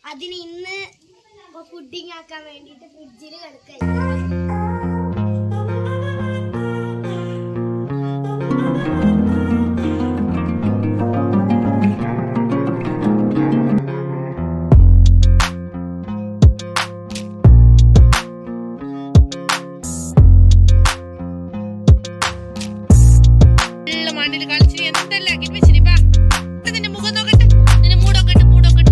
അതിന് ഇന്ന് ഫുഡിങ് ആക്കാൻ വേണ്ടിയിട്ട് ഫ്രിഡ്ജിൽ കിടക്കായി ഉള്ള മണ്ണിൽ കളിച്ചിട്ട് എന്തെല്ലാം ആക്കി വെച്ചിനി ബാ ഇത് നിന്റെ മുഖം നോക്കട്ടെ നിന്റെ മൂടൊക്കട്ടെ മൂടൊക്കട്ടെ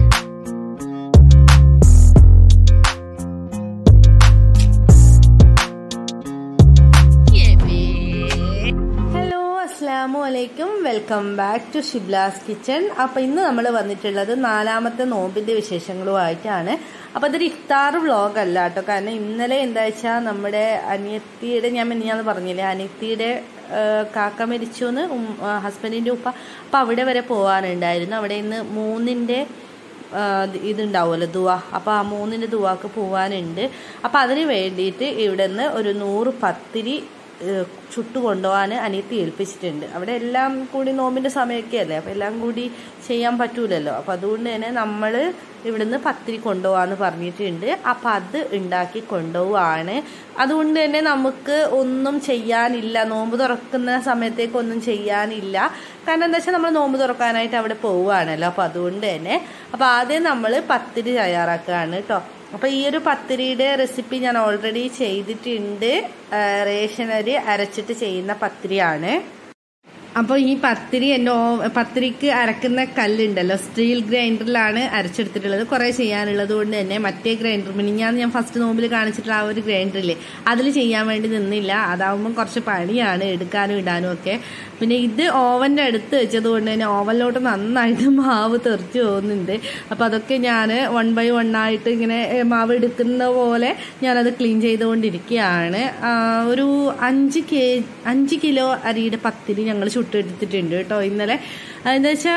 ഹലോ അസ്സാം വലൈക്കും welcome back to Shibla's kitchen അപ്പോൾ ഇന്ന് നമ്മൾ വന്നിട്ടുള്ളത് നാലാമത്തെ നോമ്പിൻ്റെ വിശേഷങ്ങളുമായിട്ടാണ് അപ്പോൾ അതൊരു ഇഫ്താർ വ്ളോഗ് അല്ല കേട്ടോ കാരണം ഇന്നലെ എന്താ വെച്ചാൽ നമ്മുടെ അനിയത്തിയുടെ ഞാൻ മിനിഞ്ഞാന്ന് പറഞ്ഞില്ലേ അനിയത്തിയുടെ ആ, കാക്ക മരിച്ചു എന്ന് ഹസ്ബൻഡിൻ്റെ ഉപ്പ അപ്പോൾ അവിടെ വരെ പോകാനുണ്ടായിരുന്നു അവിടെ ഇന്ന് മൂന്നിൻ്റെ ആ, ഇതുണ്ടാവുമല്ലോ ദുവ അപ്പോൾ ആ മൂന്നിൻ്റെ ദുവാക്ക് പോവാനുണ്ട് അപ്പോൾ അതിന് വേണ്ടിയിട്ട് ഇവിടെ നിന്ന് ഒരു നൂറ് പത്തിരി ഏഹ്, ചുട്ടു കൊണ്ടുപോകാൻ അനിയത്തി ഏൽപ്പിച്ചിട്ടുണ്ട് അവിടെ എല്ലാം കൂടി നോമ്പിൻ്റെ സമയമൊക്കെ അല്ലേ അപ്പോൾ എല്ലാം കൂടി ചെയ്യാൻ പറ്റൂലല്ലോ അപ്പോൾ അതുകൊണ്ട് തന്നെ നമ്മൾ ഇവിടുന്ന് പത്തിരി കൊണ്ടുപോകാന്ന് പറഞ്ഞിട്ടുണ്ട് അപ്പം അത് ഉണ്ടാക്കി കൊണ്ടുപോവാണ് അതുകൊണ്ട് തന്നെ നമുക്ക് ഒന്നും ചെയ്യാനില്ല നോമ്പ് തുറക്കുന്ന സമയത്തേക്ക് ഒന്നും ചെയ്യാനില്ല കാരണം എന്താ വെച്ചാൽ നമ്മൾ നോമ്പ് തുറക്കാനായിട്ട് അവിടെ പോവുകയാണല്ലോ അപ്പോൾ അതുകൊണ്ട് തന്നെ അപ്പോൾ ആദ്യം നമ്മൾ പത്തിരി തയ്യാറാക്കുകയാണ് കേട്ടോ അപ്പോൾ ഈ ഒരു പത്തിരിയുടെ റെസിപ്പി ഞാൻ ഓൾറെഡി ചെയ്തിട്ടുണ്ട് ആ, റേഷൻ അരി അരച്ചിട്ട് ചെയ്യുന്ന പത്തിരിയാണ് അപ്പോൾ ഈ പത്തിരി എൻ്റെ ഓ പത്തിരിക്ക് അരക്കുന്ന കല്ലുണ്ടല്ലോ സ്റ്റീൽ ഗ്രൈൻഡറിലാണ് അരച്ചെടുത്തിട്ടുള്ളത് കുറേ ചെയ്യാനുള്ളത് കൊണ്ട് തന്നെ മറ്റേ ഗ്രൈൻഡർ മിനിഞ്ഞാന്ന് ഞാൻ ഫസ്റ്റ് നോമ്പിൽ കാണിച്ചിട്ടുള്ള ആ ഒരു ഗ്രൈൻഡറില്ലേ അതിൽ ചെയ്യാൻ വേണ്ടി നിന്നില്ല അതാവുമ്പോൾ കുറച്ച് പണിയാണ് എടുക്കാനും ഇടാനും ഒക്കെ പിന്നെ ഇത് ഓവൻ്റെ അടുത്ത് വെച്ചത് കൊണ്ട് തന്നെ ഓവനിലോട്ട് നന്നായിട്ട് മാവ് തെറിച്ച് പോകുന്നുണ്ട് അപ്പോൾ അതൊക്കെ ഞാൻ വൺ ബൈ വൺ ആയിട്ട് ഇങ്ങനെ ഏ, മാവ് എടുക്കുന്ന പോലെ ഞാനത് ക്ലീൻ ചെയ്തുകൊണ്ടിരിക്കുകയാണ് ആ, ഒരു അഞ്ച് കെ അഞ്ച് കിലോ അരിയുടെ പത്തിരി ഞങ്ങൾ ചുട്ടെടുത്തിട്ടുണ്ട് കേട്ടോ ഇന്നലെ എന്താ വെച്ചാൽ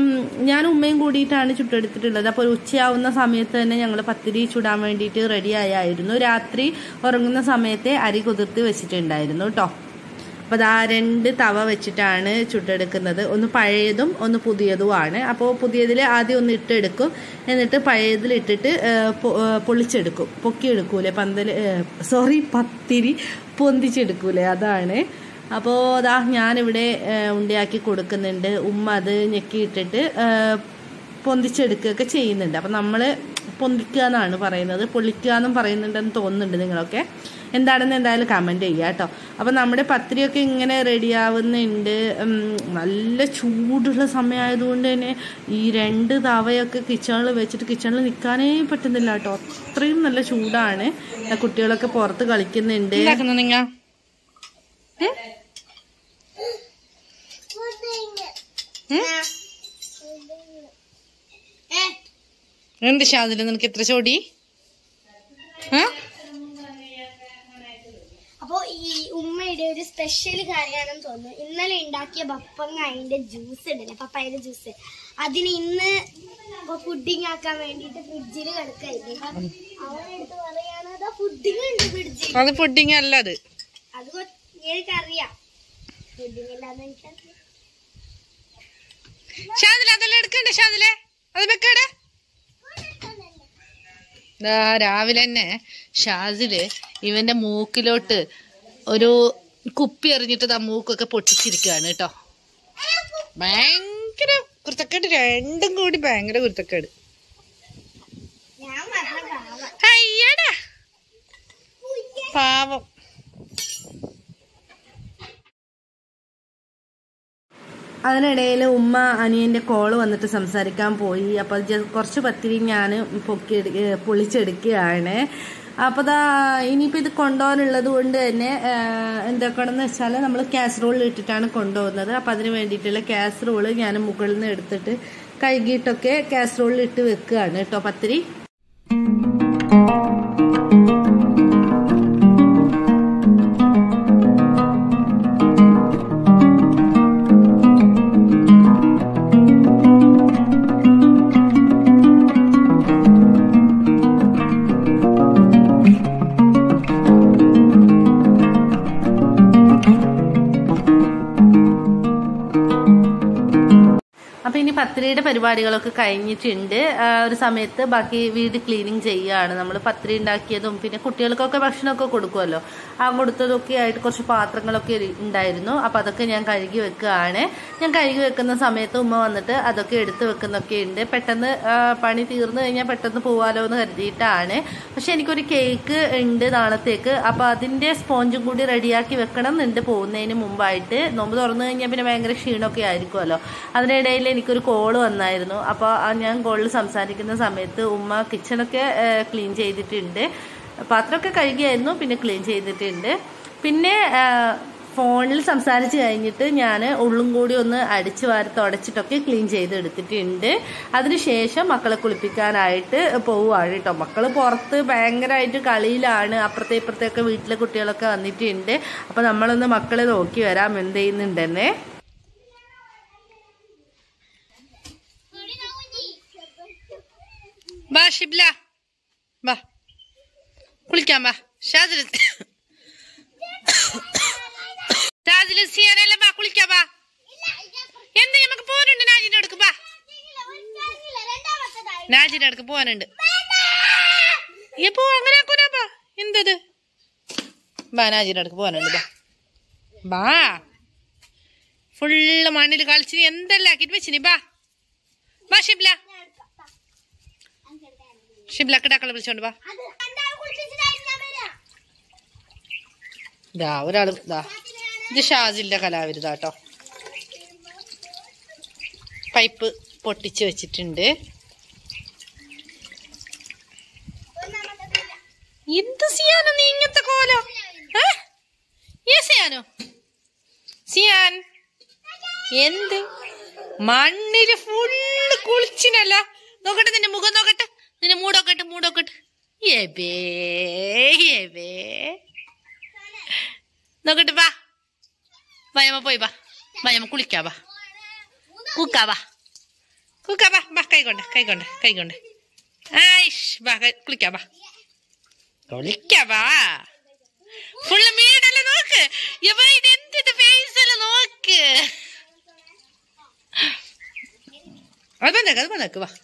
ഞാൻ ഉമ്മയും കൂടിയിട്ടാണ് ചുട്ടെടുത്തിട്ടുള്ളത് അപ്പോൾ ഒരു ഉച്ചയാവുന്ന സമയത്ത് തന്നെ ഞങ്ങൾ പത്തിരി ചുടാൻ വേണ്ടിയിട്ട് റെഡി ആയായിരുന്നു രാത്രി ഉറങ്ങുന്ന സമയത്തെ അരി കുതിർത്ത് വെച്ചിട്ടുണ്ടായിരുന്നു കേട്ടോ അപ്പോൾ അതാ രണ്ട് തവ വെച്ചിട്ടാണ് ചുട്ടെടുക്കുന്നത് ഒന്ന് പഴയതും ഒന്ന് പുതിയതുമാണ് അപ്പോൾ പുതിയതിൽ ആദ്യം ഒന്ന് ഇട്ടെടുക്കും എന്നിട്ട് പഴയതിൽ ഇട്ടിട്ട് ആ, പൊ- ആ, പൊളിച്ചെടുക്കും പൊക്കിയെടുക്കൂലേ പന്തൽ സോറി പത്തിരി പൊന്തിച്ചെടുക്കൂലേ അതാണ് അപ്പോൾ അതാ ഞാനിവിടെ ആ, ഉണ്ടയാക്കി കൊടുക്കുന്നുണ്ട് ഉമ്മ അത് ഞെക്കിയിട്ടിട്ട് ആ, പൊന്തിച്ചെടുക്കുകയൊക്കെ ചെയ്യുന്നുണ്ട് അപ്പം നമ്മൾ പൊന്തിക്കുക എന്നാണ് പറയുന്നത് പൊളിക്കുക എന്നും പറയുന്നുണ്ടെന്ന് തോന്നുന്നുണ്ട് നിങ്ങളൊക്കെ എന്താണെന്ന് എന്തായാലും കമൻറ്റ് ചെയ്യുക കേട്ടോ അപ്പം നമ്മുടെ പത്രിയൊക്കെ ഇങ്ങനെ റെഡിയാവുന്നുണ്ട് ഉം, നല്ല ചൂടുള്ള സമയമായതുകൊണ്ട് തന്നെ ഈ രണ്ട് തവയൊക്കെ കിച്ചണിൽ വെച്ചിട്ട് കിച്ചണിൽ നിൽക്കാനേ പറ്റുന്നില്ല കേട്ടോ അത്രയും നല്ല ചൂടാണ് കുട്ടികളൊക്കെ പുറത്ത് കളിക്കുന്നുണ്ട് എന്താക്കുന്നു നിങ്ങ എന്ത് ഷാദില് നിനക്ക് എത്ര ചോടി ആ? അപ്പോ ഈ ഉമ്മയുടെ ഒരു സ്പെഷ്യൽ കാര്യമാണെന്ന് തോന്നുന്നു ഇന്നലെ ഉണ്ടാക്കിയ ബപ്പങ്ങ അതിന്റെ ജ്യൂസ് ഉണ്ടല്ലേ പപ്പായയുടെ ജ്യൂസ് അതിന് ഇന്ന് ഫുഡിങ് ആക്കാൻ വേണ്ടിയിട്ട് ഫ്രിഡ്ജിൽ കിടക്കായില്ലേ അവനെടുത്ത് പറയാണ് അതാ ഫുഡിങ് ഉണ്ട് ഫ്രിഡ്ജിൽ അത് പുഡിങ് അല്ല അത് അത് കൊ- എനിക്കറിയാം ഫുഡിങ് ഇല്ലാന്ന് എനിക്കറിയാം ഷാദില അതെല്ലാം എടുക്കണ്ടേ ഷാദിലെ അത് വെക്കടെ ദാ രാവിലെ തന്നെ ഷാസില് ഇവന്റെ മൂക്കിലോട്ട് ഒരു കുപ്പി എറിഞ്ഞിട്ട് ദാ മൂക്കൊക്കെ പൊട്ടിച്ചിരിക്കുകയാണ് കേട്ടോ ഭയങ്കര കുരുത്തക്കേട് രണ്ടും കൂടി ഭയങ്കര കുരുത്തക്കേട് ഞാൻ പറഞ്ഞ പാവം അയ്യടാ പാവം അതിനിടയിൽ ഉമ്മ അനിയൻ്റെ കോള് വന്നിട്ട് സംസാരിക്കാൻ പോയി അപ്പോൾ ജ- കുറച്ച് പത്തിരി ഞാൻ പൊക്കി പൊളിച്ചെടുക്കുകയാണ് അപ്പോൾ ദാ ഇനിയിപ്പോൾ ഇത് കൊണ്ടുപോകാനുള്ളത് കൊണ്ട് തന്നെ എന്താക്കണമെന്ന് വെച്ചാൽ നമ്മൾ കാസറോളിൽ ഇട്ടിട്ടാണ് കൊണ്ടുപോകുന്നത് അപ്പോൾ അതിന് വേണ്ടിയിട്ടുള്ള കാസറോള് ഞാൻ മുകളിൽ നിന്ന് എടുത്തിട്ട് കഴുകിയിട്ടൊക്കെ കാസറോളിൽ ഇട്ട് വെക്കുകയാണ് കേട്ടോ പത്തിരി അപ്പോൾ ഇനി പത്തിരി പത്രിയുടെ പരിപാടികളൊക്കെ കഴിഞ്ഞിട്ടുണ്ട് ആ ഒരു സമയത്ത് ബാക്കി വീട് ക്ലീനിങ് ചെയ്യുകയാണ് നമ്മൾ പത്രി ഉണ്ടാക്കിയതും പിന്നെ കുട്ടികൾക്കൊക്കെ ഭക്ഷണമൊക്കെ കൊടുക്കുമല്ലോ ആ കൊടുത്തതൊക്കെ ആയിട്ട് കുറച്ച് പാത്രങ്ങളൊക്കെ ഉണ്ടായിരുന്നു അപ്പം അതൊക്കെ ഞാൻ കഴുകി വെക്കുകയാണ് ഞാൻ കഴുകി വെക്കുന്ന സമയത്ത് ഉമ്മ വന്നിട്ട് അതൊക്കെ എടുത്ത് വെക്കുന്നൊക്കെ ഉണ്ട് പെട്ടെന്ന് ആ, പണി തീർന്നു കഴിഞ്ഞാൽ പെട്ടെന്ന് പോവാലോ എന്ന് കരുതിയിട്ടാണ് പക്ഷെ എനിക്കൊരു കേക്ക് ഉണ്ട് നാളത്തേക്ക് അപ്പം അതിൻ്റെ സ്പോഞ്ചും കൂടി റെഡിയാക്കി വെക്കണം എന്നുണ്ട് പോകുന്നതിന് മുമ്പായിട്ട് നോമ്പ് തുറന്നു കഴിഞ്ഞാൽ പിന്നെ ഭയങ്കര ക്ഷീണമൊക്കെ ആയിരിക്കുമല്ലോ അതിനിടയിൽ എനിക്കൊരു കോള് വന്നായിരുന്നു അപ്പോൾ ഞാൻ കോളിൽ സംസാരിക്കുന്ന സമയത്ത് ഉമ്മ കിച്ചണൊക്കെ ക്ലീൻ ചെയ്തിട്ടുണ്ട് പാത്രമൊക്കെ കഴുകിയായിരുന്നു പിന്നെ ക്ലീൻ ചെയ്തിട്ടുണ്ട് പിന്നെ ആ, ഫോണിൽ സംസാരിച്ച് കഴിഞ്ഞിട്ട് ഞാൻ ഉള്ളും കൂടി ഒന്ന് അടിച്ചു വാരി തുടച്ചിട്ടൊക്കെ ക്ലീൻ ചെയ്തെടുത്തിട്ടുണ്ട് അതിനുശേഷം മക്കളെ കുളിപ്പിക്കാനായിട്ട് പോവുകയാണ് കേട്ടോ മക്കൾ പുറത്ത് ഭയങ്കരമായിട്ട് കളിയിലാണ് അപ്പുറത്തെ ഇപ്പുറത്തെയൊക്കെ വീട്ടിലെ കുട്ടികളൊക്കെ വന്നിട്ടുണ്ട് അപ്പോൾ നമ്മളൊന്ന് മക്കളെ നോക്കി വരാം എന്ത് ചെയ്യുന്നുണ്ടെന്നേ വാ ഷിബ്ല വാ കുളിക്കാൻ വാ ഷാദിൽ ഷാദിൽ സിയാനെല്ലാം വാ കുളിക്കാൻ വാ എന്ത് നമുക്ക് പോകാനുണ്ട് നാജിന്റെ അടുക്ക് വാ നാജിന്റെ അടുക്ക് പോകാനുണ്ട് എപ്പോ അങ്ങനെ ആക്കൂല വാ എന്തത് വാ നാജിന്റെ അടുക്ക് പോകാനുണ്ട് വാ വാ ഫുള്ള് മണ്ണിൽ കളിച്ച് നീ എന്തെല്ലാം ആക്കിട്ട് വെച്ചിനി വാ വാ ഷിബ്ല ഷിബ്ല കിടാക്കളെ വിളിച്ചോണ്ട് വാ ഇതാ ഒരാള് ഇതാ ഇത് ഷാജിന്റെ കലാവിരുതാട്ടോ പൈപ്പ് പൊട്ടിച്ച് വെച്ചിട്ടുണ്ട് എന്ത് സിയാനോ നീ ഇങ്ങനത്തെ കോലോ ഏ? ഏ സിയാനോ സിയാൻ എന്ത് മണ്ണില് ഫുള്ള് കുളിച്ചിനല്ല നോക്കട്ടെ നിന്റെ മുഖം നോക്കട്ടെ നിന്റെ മൂടൊക്കട്ടെ മൂടൊക്കട്ടെ ഏബേ ഏബേ നോക്കട്ടെ വാ വയമ്മ പോയി വാ വയമ്മ കുളിക്കാ വാ കൂക്കാ വാ കൂക്കാ വാ വാ കൈകൊണ്ട് കൈകൊണ്ട് കൈകൊണ്ട് ആയിഷ് വാ കൈ- കുളിക്കാ വാ കുളിക്കാ വാ ഫുള്ള് മീടല്ല നോക്ക് യവ ഇത് എന്തിന്റെ ഫേസ് അല്ല നോക്ക് അത് വന്നേക്ക് അത് വന്നേക്ക് വാ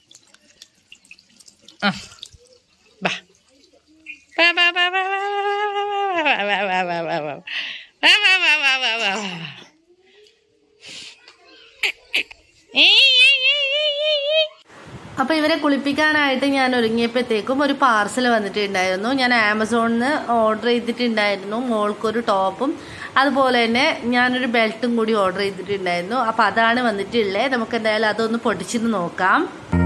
ആ വാ വാ വാ വാ വാ വാ വാ വാ വാ വാ വാ വാ വാ വാ വാ വാ വാ വാ ഏയ് ഏയ് ഏയ് ഏയ് ഏയ് ഏയ് അപ്പൊ ഇവരെ കുളിപ്പിക്കാനായിട്ട് ഞാൻ ഒരുങ്ങിയപ്പോഴത്തേക്കും ഒരു പാർസൽ വന്നിട്ടുണ്ടായിരുന്നു ഞാൻ ആമസോണിൽ നിന്ന് ഓർഡർ ചെയ്തിട്ടുണ്ടായിരുന്നു മോൾക്കൊരു ടോപ്പും അതുപോലെ തന്നെ ഞാനൊരു ബെൽറ്റും കൂടി ഓർഡർ ചെയ്തിട്ടുണ്ടായിരുന്നു അപ്പൊ അതാണ് വന്നിട്ടുള്ളത് നമുക്ക് എന്തായാലും അതൊന്ന് പൊട്ടിച്ചിട്ട് നോക്കാം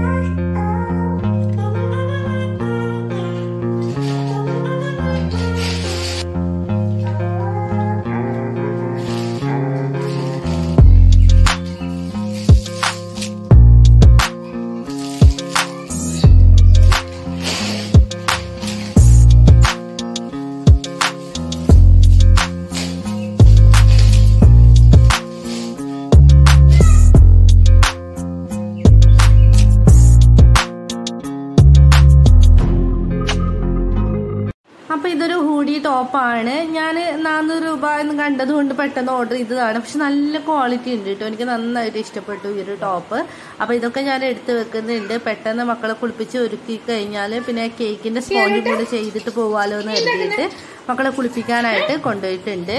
അപ്പൊ ഇതൊരു ഹൂഡി ടോപ്പാണ് ഞാൻ നാനൂറ് രൂപ എന്ന് കണ്ടതുകൊണ്ട് പെട്ടെന്ന് ഓർഡർ ചെയ്തതാണ് പക്ഷെ നല്ല ക്വാളിറ്റി ഉണ്ട് കേട്ടോ എനിക്ക് നന്നായിട്ട് ഇഷ്ടപ്പെട്ടു ഈ ഒരു ടോപ്പ് അപ്പൊ ഇതൊക്കെ ഞാൻ എടുത്ത് വെക്കുന്നുണ്ട് പെട്ടെന്ന് മക്കളെ കുളിപ്പിച്ച് ഒരുക്കി കഴിഞ്ഞാൽ പിന്നെ കേക്കിന്റെ സ്പോഞ്ച് കൂടി ചെയ്തിട്ട് പോവാലോ എന്ന് കരുതിയിട്ട് മക്കളെ കുളിപ്പിക്കാനായിട്ട് കൊണ്ടുപോയിട്ടുണ്ട്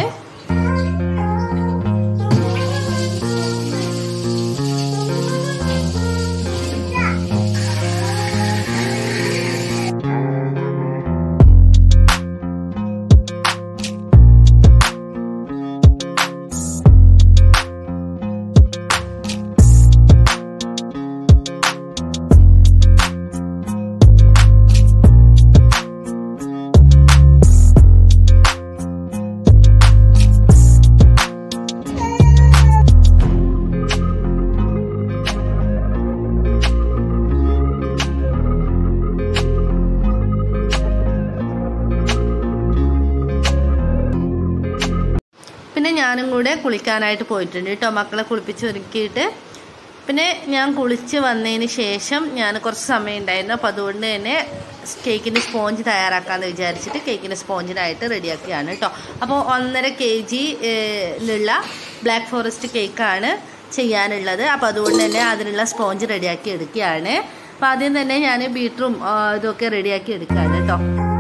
പിന്നെ ഞാനും കൂടെ കുളിക്കാനായിട്ട് പോയിട്ടുണ്ട് കേട്ടോ മക്കളെ കുളിപ്പിച്ച് ഒരുക്കിയിട്ട് പിന്നെ ഞാൻ കുളിച്ച് വന്നതിന് ശേഷം ഞാൻ കുറച്ച് സമയം ഉണ്ടായിരുന്നു അപ്പോൾ അതുകൊണ്ട് തന്നെ കേക്കിൻ്റെ സ്പോഞ്ച് തയ്യാറാക്കാമെന്ന് വിചാരിച്ചിട്ട് കേക്കിൻ്റെ സ്പോഞ്ചിനായിട്ട് റെഡിയാക്കിയാണ് കേട്ടോ അപ്പോൾ ഒന്നര കെ ജിയിലുള്ള ബ്ലാക്ക് ഫോറസ്റ്റ് കേക്കാണ് ചെയ്യാനുള്ളത് അപ്പോൾ അതുകൊണ്ട് തന്നെ അതിനുള്ള സ്പോഞ്ച് റെഡിയാക്കി എടുക്കുകയാണ് അപ്പോൾ ആദ്യം തന്നെ ഞാൻ ബീറ്ററും ആ, ഇതൊക്കെ റെഡിയാക്കി എടുക്കുകയാണ് കേട്ടോ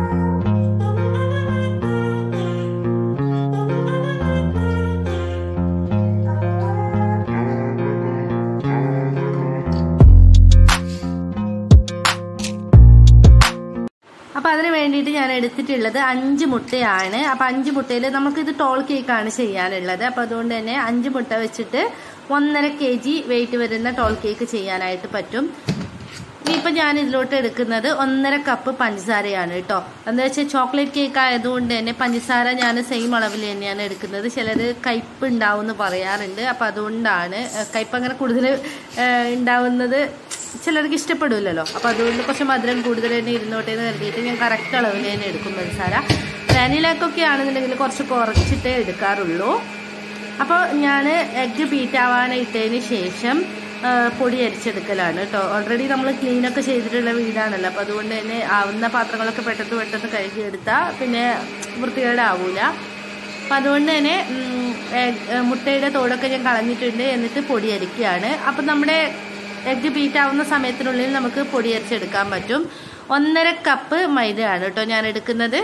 അപ്പോൾ അതിന് വേണ്ടിയിട്ട് ഞാൻ എടുത്തിട്ടുള്ളത് അഞ്ച് മുട്ടയാണ് അപ്പോൾ അഞ്ച് മുട്ടയിൽ നമുക്കിത് ടോൾ കേക്കാണ് ചെയ്യാനുള്ളത് അപ്പോൾ അതുകൊണ്ട് തന്നെ അഞ്ച് മുട്ട വെച്ചിട്ട് ഒന്നര കെ ജി വെയിറ്റ് വരുന്ന ടോൾ കേക്ക് ചെയ്യാനായിട്ട് പറ്റും ഇനിയിപ്പോൾ ഞാൻ ഇതിലോട്ട് എടുക്കുന്നത് ഒന്നര കപ്പ് പഞ്ചസാരയാണ് കേട്ടോ എന്താ വെച്ചാൽ ചോക്ലേറ്റ് കേക്ക് ആയതുകൊണ്ട് തന്നെ പഞ്ചസാര ഞാൻ സെയിം അളവിൽ തന്നെയാണ് എടുക്കുന്നത് ചിലർ കയ്പ്പ് ഉണ്ടാവും എന്ന് പറയാറുണ്ട് അപ്പോൾ അതുകൊണ്ടാണ് ഏഹ്, കയ്പ്പ് അങ്ങനെ കൂടുതൽ ഏഹ്, ഉണ്ടാവുന്നത് ചിലർക്ക് ഇഷ്ടപ്പെടില്ലല്ലോ അപ്പോൾ അതുകൊണ്ട് കുറച്ച് മധുരം കൂടുതൽ തന്നെ ഇരുന്നോട്ടെ എന്ന് കരുതിയിട്ട് ഞാൻ കറക്റ്റ് അളവിൽ തന്നെ എടുക്കും പഞ്ചസാര വാനിലക്കൊക്കെ ആണെന്നുണ്ടെങ്കിൽ കുറച്ച് കുറച്ചിട്ടേ എടുക്കാറുള്ളൂ അപ്പോൾ ഞാൻ എഗ്ഗ് ബീറ്റ് ആവാനായിട്ടതിന് ശേഷം ആ, പൊടി അരിച്ചെടുക്കലാണ് കേട്ടോ ഓൾറെഡി നമ്മൾ ക്ലീനൊക്കെ ചെയ്തിട്ടുള്ള വീടാണല്ലോ അപ്പോൾ അതുകൊണ്ട് തന്നെ ആവുന്ന പാത്രങ്ങളൊക്കെ പെട്ടെന്ന് പെട്ടെന്ന് കഴുകിയെടുത്താൽ പിന്നെ വൃത്തികേടാവൂല അപ്പം അതുകൊണ്ട് തന്നെ ഉം, egg- ഏ, മുട്ടയുടെ തോടൊക്കെ ഞാൻ കളഞ്ഞിട്ടുണ്ട് എന്നിട്ട് പൊടി അരിക്കുകയാണ് അപ്പം നമ്മുടെ എഗ്ഗ് ബീറ്റ് ആവുന്ന സമയത്തിനുള്ളിൽ നമുക്ക് പൊടി അരിച്ചെടുക്കാൻ പറ്റും ഒന്നര കപ്പ് മൈദയാണ് കേട്ടോ ഞാൻ എടുക്കുന്നത്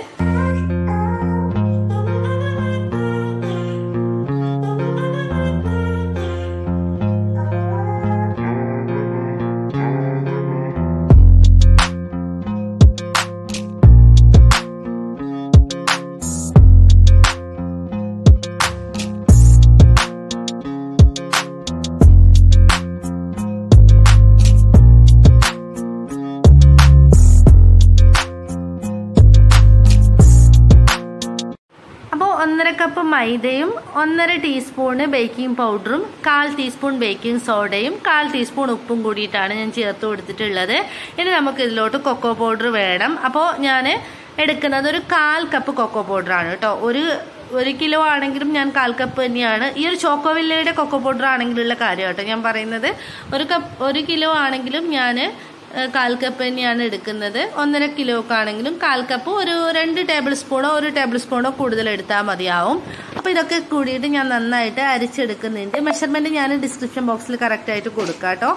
അപ്പോൾ ഒന്നര കപ്പ് മൈദയും ഒന്നര ടീസ്പൂണ് ബേക്കിംഗ് പൗഡറും കാൽ ടീസ്പൂൺ ബേക്കിംഗ് സോഡയും കാൽ ടീസ്പൂൺ ഉപ്പും കൂടിയിട്ടാണ് ഞാൻ ചേർത്ത് കൊടുത്തിട്ടുള്ളത് ഇനി നമുക്ക് ഇതിലോട്ട് കൊക്കോ പൗഡർ വേണം അപ്പോൾ ഞാൻ എടുക്കുന്നത് ഒരു കാൽ കപ്പ് കൊക്കോ പൗഡറാണ് കേട്ടോ ഒരു ഒരു കിലോ ആണെങ്കിലും ഞാൻ കാൽ കപ്പ് തന്നെയാണ് ഈ ഒരു ചോക്കോവില്ലയുടെ കൊക്കോ പൗഡർ ആണെങ്കിലുള്ള കാര്യം കേട്ടോ ഞാൻ പറയുന്നത് ഒരു കപ്പ് ഒരു കിലോ ആണെങ്കിലും ഞാൻ ഏഹ് കാൽ കപ്പ് തന്നെയാണ് എടുക്കുന്നത് ഒന്നര കിലോക്ക് ആണെങ്കിലും കാൽ കപ്പ് ഒരു രണ്ട് ടേബിൾ സ്പൂണോ ഒരു ടേബിൾ സ്പൂണോ കൂടുതൽ എടുത്താൽ മതിയാവും അപ്പോൾ ഇതൊക്കെ കൂടിയിട്ട് ഞാൻ നന്നായിട്ട് അരിച്ചെടുക്കുന്നുണ്ട് മെഷർമെന്റ് ഞാൻ ഡിസ്ക്രിപ്ഷൻ ബോക്സിൽ കറക്റ്റ് ആയിട്ട് കൊടുക്കാം കേട്ടോ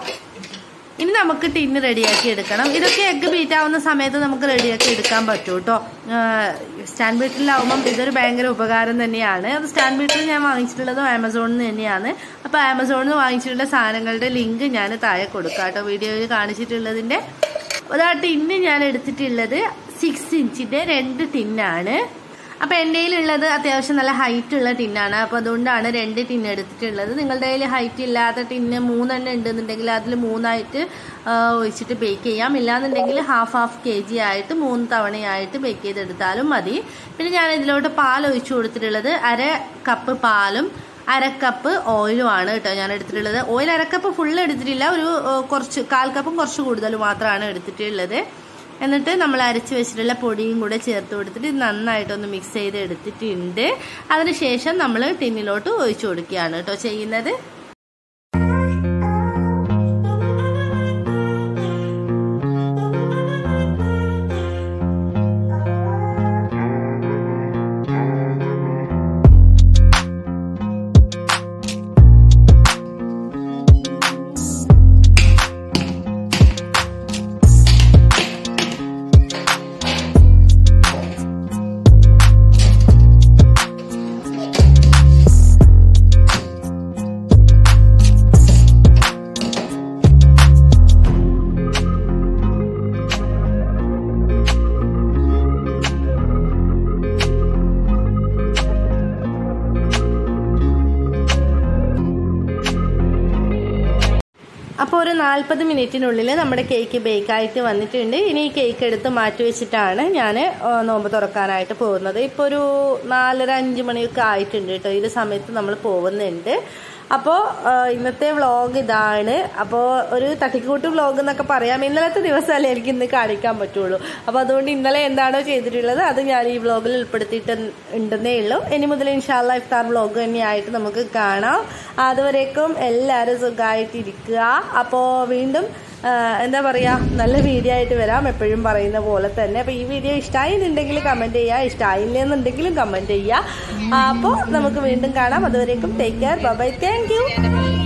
ഇനി നമുക്ക് ടിന്ന് റെഡിയാക്കി എടുക്കണം ഇതൊക്കെ എഗ്ഗ് ബീറ്റ് ആവുന്ന സമയത്ത് നമുക്ക് റെഡിയാക്കി എടുക്കാൻ പറ്റും കേട്ടോ സ്റ്റാൻഡ് ബീറ്റിലാവുമ്പം ഇതൊരു ഭയങ്കര ഉപകാരം തന്നെയാണ് അത് സ്റ്റാൻഡ് ബീറ്റിൽ ഞാൻ വാങ്ങിച്ചിട്ടുള്ളതും ആമസോണിൽ നിന്ന് തന്നെയാണ് അപ്പോൾ ആമസോണിൽ നിന്ന് വാങ്ങിച്ചിട്ടുള്ള സാധനങ്ങളുടെ ലിങ്ക് ഞാൻ താഴെ കൊടുക്കാം കേട്ടോ വീഡിയോയിൽ കാണിച്ചിട്ടുള്ളതിൻ്റെ ഒരു ടിന്ന് ഞാൻ എടുത്തിട്ടുള്ളത് സിക്സ് ഇഞ്ചിൻ്റെ രണ്ട് ടിന്നാണ് അപ്പോൾ എൻ്റെ കയ്യിലുള്ളത് അത്യാവശ്യം നല്ല ഹൈറ്റ് ഉള്ള ടിന്നാണ് അപ്പോൾ അതുകൊണ്ടാണ് രണ്ട് ടിൻ എടുത്തിട്ടുള്ളത് നിങ്ങളുടെ കയ്യിൽ ഹൈറ്റ് ഇല്ലാത്ത ടിന്ന് മൂന്നെണ്ണം ഉണ്ടെന്നുണ്ടെങ്കിൽ അതിൽ മൂന്നായിട്ട് ആ, ഒഴിച്ചിട്ട് ബേക്ക് ചെയ്യാം ഇല്ലാന്നുണ്ടെങ്കിൽ ഹാഫ് ഹാഫ് കെ ജി ആയിട്ട് മൂന്ന് തവണയായിട്ട് ബേക്ക് ചെയ്തെടുത്താലും മതി പിന്നെ ഞാൻ ഇതിലോട്ട് പാൽ ഒഴിച്ചു കൊടുത്തിട്ടുള്ളത് അര കപ്പ് പാലും അര കപ്പ് ഓയിലും ആണ് കേട്ടോ ഞാൻ എടുത്തിട്ടുള്ളത് ഓയിൽ അര കപ്പ് ഫുൾ എടുത്തിട്ടില്ല ഒരു ആ, കുറച്ച് കാൽ കപ്പും കുറച്ച് കൂടുതൽ മാത്രമാണ് എടുത്തിട്ടുള്ളത് എന്നിട്ട് നമ്മൾ അരച്ച് വെച്ചിട്ടുള്ള പൊടിയും കൂടെ ചേർത്ത് കൊടുത്തിട്ട് ഇത് നന്നായിട്ടൊന്ന് മിക്സ് ചെയ്ത് എടുത്തിട്ടുണ്ട് അതിനുശേഷം നമ്മൾ ടിന്നിലോട്ട് ഒഴിച്ചു കൊടുക്കുകയാണ് കേട്ടോ ചെയ്യുന്നത് അപ്പോൾ ഒരു നാൽപ്പത് മിനിറ്റിനുള്ളിൽ നമ്മുടെ കേക്ക് ബേക്കായിട്ട് വന്നിട്ടുണ്ട് ഇനി ഈ കേക്ക് എടുത്ത് മാറ്റി വെച്ചിട്ടാണ് ഞാൻ നോമ്പ് തുറക്കാനായിട്ട് പോകുന്നത് ഇപ്പോൾ ഒരു നാലര അഞ്ച് മണിയൊക്കെ ആയിട്ടുണ്ട് കേട്ടോ ഈ ഒരു സമയത്ത് നമ്മൾ പോകുന്നുണ്ട് അപ്പോൾ ഇന്നത്തെ വ്ളോഗ് ഇതാണ് അപ്പോൾ ഒരു തട്ടിക്കൂട്ട് വ്ളോഗ് എന്നൊക്കെ പറയാം ഇന്നലത്തെ ദിവസമല്ലേ എനിക്ക് ഇന്ന് കാണിക്കാൻ പറ്റുള്ളൂ അപ്പോൾ അതുകൊണ്ട് ഇന്നലെ എന്താണോ ചെയ്തിട്ടുള്ളത് അത് ഞാൻ ഈ വ്ളോഗിൽ ഉൾപ്പെടുത്തിയിട്ട് ഉണ്ടെന്നേ ഉള്ളൂ ഇനി മുതൽ ഇൻഷാല്ല ഇഫ്താർ വ്ളോഗ് തന്നെയായിട്ട് നമുക്ക് കാണാം അതുവരേക്കും എല്ലാവരും സുഖമായിട്ടിരിക്കുക അപ്പോൾ വീണ്ടും ആ, എന്താ പറയുക നല്ല വീഡിയോ ആയിട്ട് വരാം എപ്പോഴും പറയുന്ന പോലെ തന്നെ അപ്പോൾ ഈ വീഡിയോ ഇഷ്ടമായിരുന്നുണ്ടെങ്കിൽ കമൻറ്റ് ചെയ്യുക ഇഷ്ടമായില്ലെന്നുണ്ടെങ്കിലും കമൻറ്റ് ചെയ്യുക അപ്പോൾ നമുക്ക് വീണ്ടും കാണാം അതുവരേക്കും take care bye thank U